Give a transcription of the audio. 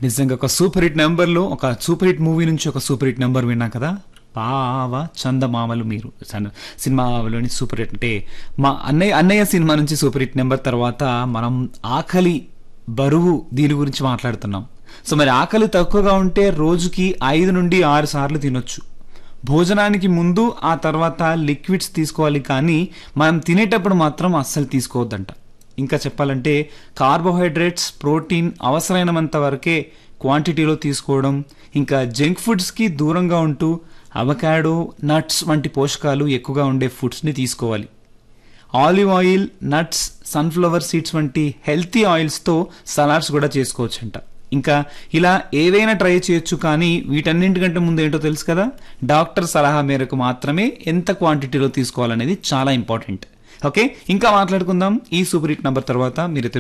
నిజంగా ఒక super hit నెంబర్లో ఒక సూపర్ హిట్ మూవీ నుంచి ఒక సూపర్ హిట్ నెంబర్ విన్నాం కదా పావ చందమామలు మీరు సన్- సినిమాలోని సూపర్ హిట్ అంటే మా అన్నయ్య అన్నయ్య సినిమా నుంచి సూపర్ హిట్ నెంబర్ తర్వాత మనం ఆకలి బరువు దీని గురించి మాట్లాడుతున్నాం సో మరి ఆకలి తక్కువగా ఉంటే రోజుకి ఐదు నుండి ఆరు సార్లు తినొచ్చు భోజనానికి ముందు ఆ తర్వాత లిక్విడ్స్ తీసుకోవాలి కానీ మనం తినేటప్పుడు మాత్రం అస్సలు తీసుకోవద్దంట ఇంకా చెప్పాలంటే కార్బోహైడ్రేట్స్ ప్రోటీన్ అవసరమైనంత వరకే క్వాంటిటీలో తీసుకోవడం ఇంకా జంక్ ఫుడ్స్కి దూరంగా ఉంటూ అవకాడో నట్స్ వంటి పోషకాలు ఎక్కువగా ఉండే ఫుడ్స్ని తీసుకోవాలి olive oil nuts sunflower seeds వంటి హెల్తీ ఆయిల్స్తో సలాడ్స్ కూడా చేసుకోవచ్చంట ఇంకా ఇలా ఏవైనా ట్రై చేయొచ్చు కానీ వీటన్నింటికంటే ముందు ఏంటో తెలుసు కదా డాక్టర్ సలహా మేరకు మాత్రమే ఎంత క్వాంటిటీలో తీసుకోవాలనేది చాలా ఇంపార్టెంట్ ఓకే ఇంకా మాట్లాడుకుందాం ఈ సూపర్ హిట్ నంబర్ తర్వాత మీరు